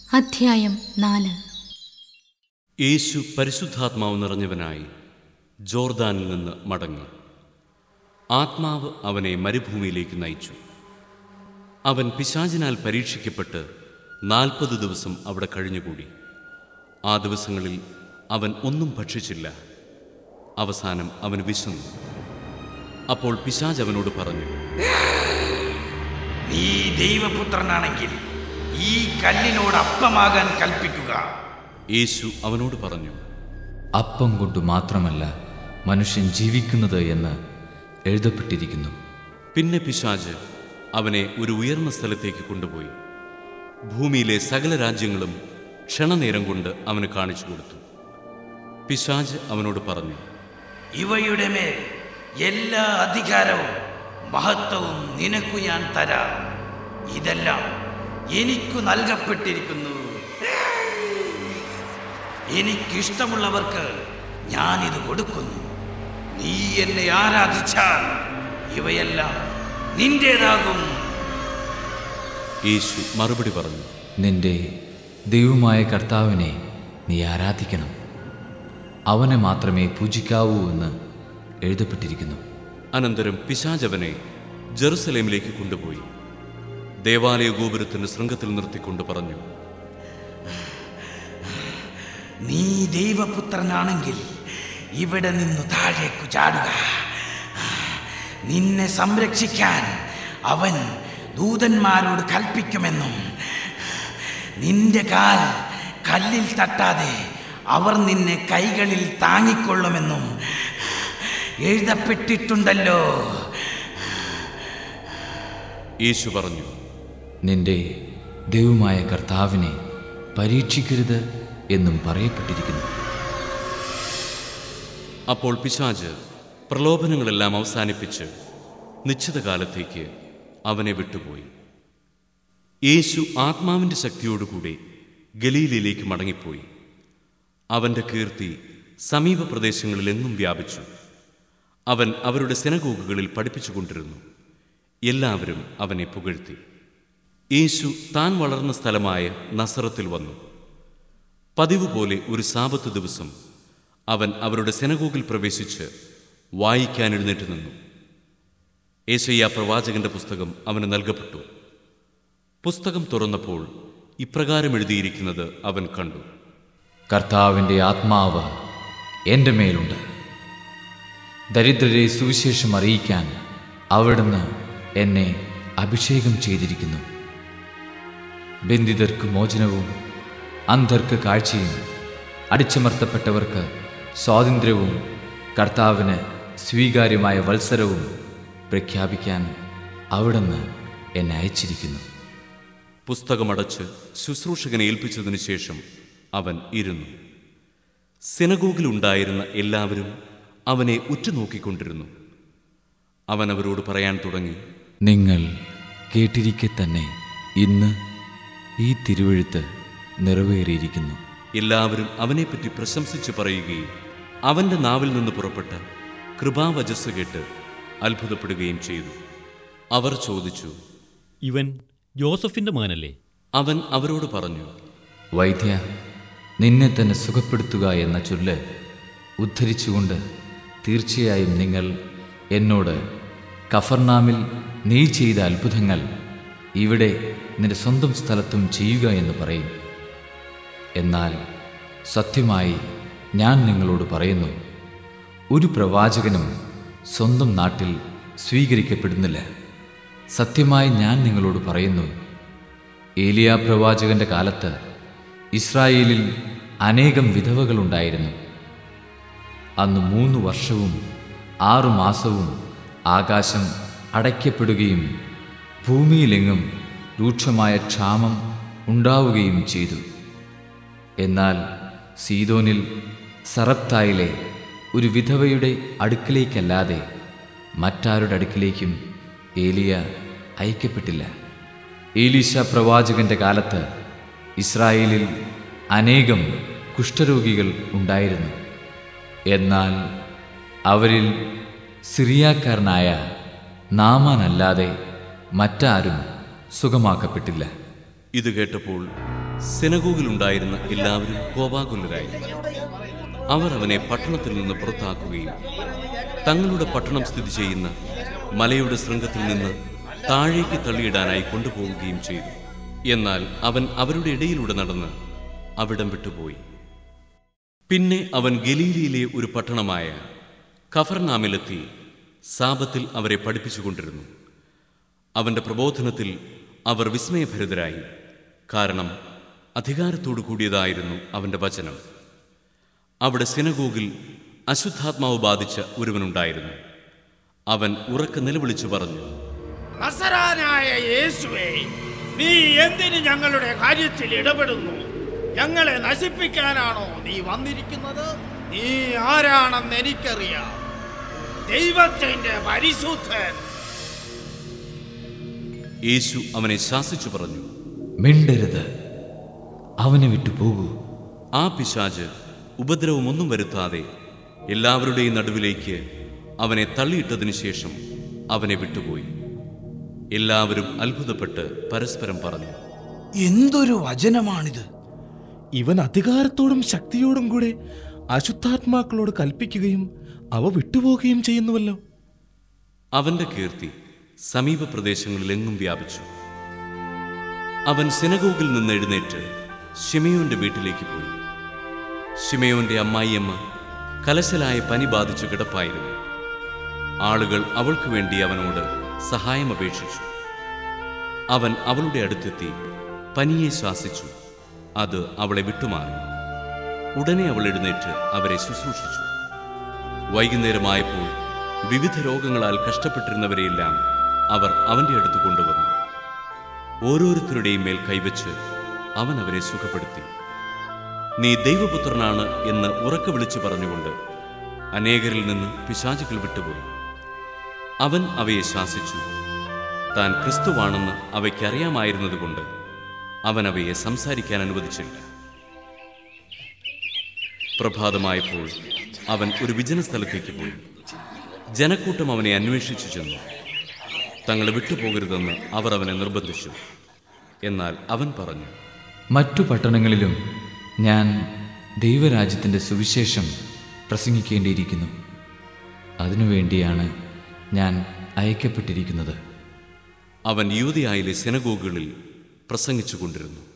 അധ്യായം നാല് യേശു പരിശുദ്ധാത്മാവ് നിറഞ്ഞവനായി ജോർദാനിൽ നിന്ന് മടങ്ങി ആത്മാവ് അവനെ മരുഭൂമിയിലേക്ക് നയിച്ചു അവൻ പിശാചിനാൽ പരീക്ഷിക്കപ്പെട്ട് നാൽപ്പത് ദിവസം അവിടെ കഴിഞ്ഞുകൂടി ആ ദിവസങ്ങളിൽ അവൻ ഒന്നും ഭക്ഷിച്ചില്ല അവസാനം അവൻ വിശന്നു അപ്പോൾ പിശാജ് അവനോട് പറഞ്ഞു നീ ദൈവപുത്രനാണെങ്കിൽ ഈ കല്ലിനോട് അപ്പമാകാൻ കൽപ്പിക്കുക യേശു അവനോട് പറഞ്ഞു അപ്പം കൊണ്ട് മാത്രമല്ല മനുഷ്യൻ ജീവിക്കുന്നത് എന്ന് എഴുതപ്പെട്ടിരിക്കുന്നു പിന്നെ പിശാജ് അവനെ ഒരു ഉയർന്ന സ്ഥലത്തേക്ക് കൊണ്ടുപോയി ഭൂമിയിലെ സകല രാജ്യങ്ങളും ക്ഷണനേരം കൊണ്ട് അവന് കാണിച്ചു കൊടുത്തു പിശാജ് അവനോട് പറഞ്ഞു ഇവയുടെ മേൽ എല്ലാ അധികാരവും മഹത്വവും നിനക്കു ഞാൻ തരാം ഇതെല്ലാം എനിക്കു നൽകപ്പെട്ടിരിക്കുന്നു എനിക്കിഷ്ടമുള്ളവർക്ക് ഞാനിത് കൊടുക്കുന്നു നീ എന്നെ ആരാധിച്ചാൽ ഇവയെല്ലാം നിന്റേതാകും യേശു മറുപടി പറഞ്ഞു നിന്റെ ദൈവമായ കർത്താവിനെ നീ ആരാധിക്കണം അവനെ മാത്രമേ പൂജിക്കാവൂ എന്ന് എഴുതപ്പെട്ടിരിക്കുന്നു അനന്തരം പിശാജ് അവനെ ജെറുസലേമിലേക്ക് കൊണ്ടുപോയി ദേവാലയ ഗോപുരത്തിന്റെ ശൃംഗത്തിൽ നിർത്തിക്കൊണ്ട് പറഞ്ഞു നീ ദൈവപുത്രനാണെങ്കിൽ ഇവിടെ നിന്നു താഴേക്കു ചാടുക നിന്നെ സംരക്ഷിക്കാൻ അവൻ ദൂതന്മാരോട് കൽപ്പിക്കുമെന്നും നിന്റെ കാൽ കല്ലിൽ തട്ടാതെ അവർ നിന്നെ കൈകളിൽ താങ്ങിക്കൊള്ളുമെന്നും എഴുതപ്പെട്ടിട്ടുണ്ടല്ലോ യേശു പറഞ്ഞു നിന്റെ ദൈവമായ കർത്താവിനെ പരീക്ഷിക്കരുത് എന്നും പറയപ്പെട്ടിരിക്കുന്നു അപ്പോൾ പിശാജ് പ്രലോഭനങ്ങളെല്ലാം അവസാനിപ്പിച്ച് നിശ്ചിത കാലത്തേക്ക് അവനെ വിട്ടുപോയി യേശു ആത്മാവിൻ്റെ ശക്തിയോടുകൂടി ഗലീലയിലേക്ക് മടങ്ങിപ്പോയി അവൻ്റെ കീർത്തി സമീപ പ്രദേശങ്ങളിൽ എങ്ങും വ്യാപിച്ചു അവൻ അവരുടെ സെനഗോഗുകളിൽ പഠിപ്പിച്ചുകൊണ്ടിരുന്നു എല്ലാവരും അവനെ പുകഴ്ത്തി യേശു താൻ വളർന്ന സ്ഥലമായ നസറത്തിൽ വന്നു പതിവ് പോലെ ഒരു സാപത്ത് ദിവസം അവൻ അവരുടെ സെനഗോഗിൽ പ്രവേശിച്ച് വായിക്കാൻ എഴുന്നേറ്റ് നിന്നു ഏശയ്യ പ്രവാചകന്റെ പുസ്തകം അവന് നൽകപ്പെട്ടു പുസ്തകം തുറന്നപ്പോൾ ഇപ്രകാരം എഴുതിയിരിക്കുന്നത് അവൻ കണ്ടു കർത്താവിൻ്റെ ആത്മാവ് എൻ്റെ മേലുണ്ട് ദരിദ്രരെ സുവിശേഷം അറിയിക്കാൻ അവിടുന്ന് എന്നെ അഭിഷേകം ചെയ്തിരിക്കുന്നു ബന്ധിതർക്ക് മോചനവും അന്ധർക്ക് കാഴ്ചയും അടിച്ചമർത്തപ്പെട്ടവർക്ക് സ്വാതന്ത്ര്യവും കർത്താവിന് സ്വീകാര്യമായ വത്സരവും പ്രഖ്യാപിക്കാൻ അവിടുന്ന് എന്നെ അയച്ചിരിക്കുന്നു പുസ്തകമടച്ച് ശുശ്രൂഷകനെ ഏൽപ്പിച്ചതിനു ശേഷം അവൻ ഇരുന്നു സിനഗോഗിലുണ്ടായിരുന്ന എല്ലാവരും അവനെ ഉറ്റുനോക്കിക്കൊണ്ടിരുന്നു അവൻ അവരോട് പറയാൻ തുടങ്ങി നിങ്ങൾ കേട്ടിരിക്കെ തന്നെ ഇന്ന് ഈ തിരുവഴുത്ത് നിറവേറിയിരിക്കുന്നു എല്ലാവരും അവനെപ്പറ്റി പ്രശംസിച്ച് പറയുകയും അവന്റെ നാവിൽ നിന്ന് പുറപ്പെട്ട കൃപാവചസ് കേട്ട് അത്ഭുതപ്പെടുകയും ചെയ്തു അവർ ചോദിച്ചു ഇവൻ ജോസഫിന്റെ മകനല്ലേ അവൻ അവരോട് പറഞ്ഞു വൈദ്യ നിന്നെ തന്നെ സുഖപ്പെടുത്തുക എന്ന ചൊല്ല് ഉദ്ധരിച്ചുകൊണ്ട് തീർച്ചയായും നിങ്ങൾ എന്നോട് കഫർനാമിൽ നീ ചെയ്ത അത്ഭുതങ്ങൾ ഇവിടെ നിന്റെ സ്വന്തം സ്ഥലത്തും ചെയ്യുക എന്ന് പറയും എന്നാൽ സത്യമായി ഞാൻ നിങ്ങളോട് പറയുന്നു ഒരു പ്രവാചകനും സ്വന്തം നാട്ടിൽ സ്വീകരിക്കപ്പെടുന്നില്ല സത്യമായി ഞാൻ നിങ്ങളോട് പറയുന്നു ഏലിയ പ്രവാചകന്റെ കാലത്ത് ഇസ്രായേലിൽ അനേകം വിധവകളുണ്ടായിരുന്നു അന്ന് മൂന്ന് വർഷവും ആറു മാസവും ആകാശം അടയ്ക്കപ്പെടുകയും ഭൂമിയിലെങ്ങും രൂക്ഷമായ ക്ഷാമം ഉണ്ടാവുകയും ചെയ്തു എന്നാൽ സീതോനിൽ സറപ്തായിലെ ഒരു വിധവയുടെ അടുക്കിലേക്കല്ലാതെ മറ്റാരുടെ അടുക്കിലേക്കും ഏലിയ അയക്കപ്പെട്ടില്ല ഏലീശ പ്രവാചകന്റെ കാലത്ത് ഇസ്രായേലിൽ അനേകം കുഷ്ഠരോഗികൾ ഉണ്ടായിരുന്നു എന്നാൽ അവരിൽ സിറിയാക്കാരനായ നാമാനല്ലാതെ മറ്റാരും സുഖമാക്കപ്പെട്ടില്ല ഇത് കേട്ടപ്പോൾ സിനഗോഗിലുണ്ടായിരുന്ന എല്ലാവരും കോപാകുലരായി അവർ അവനെ പട്ടണത്തിൽ നിന്ന് പുറത്താക്കുകയും തങ്ങളുടെ പട്ടണം സ്ഥിതി ചെയ്യുന്ന മലയുടെ ശൃംഗത്തിൽ നിന്ന് താഴേക്ക് തള്ളിയിടാനായി കൊണ്ടുപോവുകയും ചെയ്തു എന്നാൽ അവൻ അവരുടെ ഇടയിലൂടെ നടന്ന് അവിടം വിട്ടുപോയി പിന്നെ അവൻ ഗലീലിയിലെ ഒരു പട്ടണമായ കഫർനാമിലെത്തി സാപത്തിൽ അവരെ പഠിപ്പിച്ചുകൊണ്ടിരുന്നു അവന്റെ പ്രബോധനത്തിൽ അവർ വിസ്മയഭരിതരായി കാരണം അധികാരത്തോടു കൂടിയതായിരുന്നു അവന്റെ വചനം അവിടെ സിനഗോഗിൽ അശുദ്ധാത്മാവ് ബാധിച്ച ഒരുവനുണ്ടായിരുന്നു അവൻ ഉറക്കെ നിലവിളിച്ചു പറഞ്ഞു നസറാനായ യേശുവേ നീ എന്തിന് ഞങ്ങളുടെ കാര്യത്തിൽ ഇടപെടുന്നു ഞങ്ങളെ നശിപ്പിക്കാനാണോ നീ വന്നിരിക്കുന്നത് നീ ആരാണെന്ന് എനിക്കറിയാം ദൈവത്തിന്റെ പരിശുദ്ധൻ യേശു അവനെ ശാസിച്ചു പറഞ്ഞു മിണ്ടരുത് അവനെ വിട്ടു പോകൂ ആ പിശാജ് ഉപദ്രവമൊന്നും വരുത്താതെ എല്ലാവരുടെയും നടുവിലേക്ക് അവനെ തള്ളിയിട്ടതിനു ശേഷം അവനെ വിട്ടുപോയി എല്ലാവരും അത്ഭുതപ്പെട്ട് പരസ്പരം പറഞ്ഞു എന്തൊരു വചനമാണിത് ഇവൻ അധികാരത്തോടും ശക്തിയോടും കൂടെ അശുദ്ധാത്മാക്കളോട് കൽപ്പിക്കുകയും അവ വിട്ടുപോകുകയും ചെയ്യുന്നുവല്ലോ അവന്റെ കീർത്തി സമീപ പ്രദേശങ്ങളിലെങ്ങും വ്യാപിച്ചു അവൻ സിനഗോഗിൽ നിന്ന് എഴുന്നേറ്റ് ഷിമയോന്റെ വീട്ടിലേക്ക് പോയി ഷിമയോന്റെ അമ്മായിയമ്മ കലശലായ പനി ബാധിച്ചു കിടപ്പായിരുന്നു ആളുകൾ അവൾക്ക് വേണ്ടി അവനോട് സഹായം അപേക്ഷിച്ചു അവൻ അവളുടെ അടുത്തെത്തി പനിയെ ശാസിച്ചു അത് അവളെ വിട്ടുമാറി ഉടനെ അവൾ എഴുന്നേറ്റ് അവരെ ശുശ്രൂഷിച്ചു വൈകുന്നേരമായപ്പോൾ വിവിധ രോഗങ്ങളാൽ കഷ്ടപ്പെട്ടിരുന്നവരെയെല്ലാം അവർ അവന്റെ അടുത്ത് കൊണ്ടുവന്നു ഓരോരുത്തരുടെയും മേൽ കൈവച്ച് അവൻ അവരെ സുഖപ്പെടുത്തി നീ ദൈവപുത്രനാണ് എന്ന് ഉറക്കെ വിളിച്ചു പറഞ്ഞുകൊണ്ട് അനേകരിൽ നിന്ന് പിശാചുകൾ വിട്ടുപോയി അവൻ അവയെ ശാസിച്ചു താൻ ക്രിസ്തുവാണെന്ന് അവയ്ക്കറിയാമായിരുന്നതുകൊണ്ട് അവൻ അവയെ സംസാരിക്കാൻ അനുവദിച്ചില്ല പ്രഭാതമായപ്പോൾ അവൻ ഒരു വിജന സ്ഥലത്തേക്ക് പോയി ജനക്കൂട്ടം അവനെ അന്വേഷിച്ചു ചെന്നു തങ്ങളെ വിട്ടുപോകരുതെന്ന് അവർ അവനെ നിർബന്ധിച്ചു എന്നാൽ അവൻ പറഞ്ഞു മറ്റു പട്ടണങ്ങളിലും ഞാൻ ദൈവരാജ്യത്തിൻ്റെ സുവിശേഷം പ്രസംഗിക്കേണ്ടിയിരിക്കുന്നു അതിനുവേണ്ടിയാണ് ഞാൻ അയക്കപ്പെട്ടിരിക്കുന്നത് അവൻ യൂതയായിലെ സിനഗോഗുകളിൽ പ്രസംഗിച്ചു കൊണ്ടിരുന്നു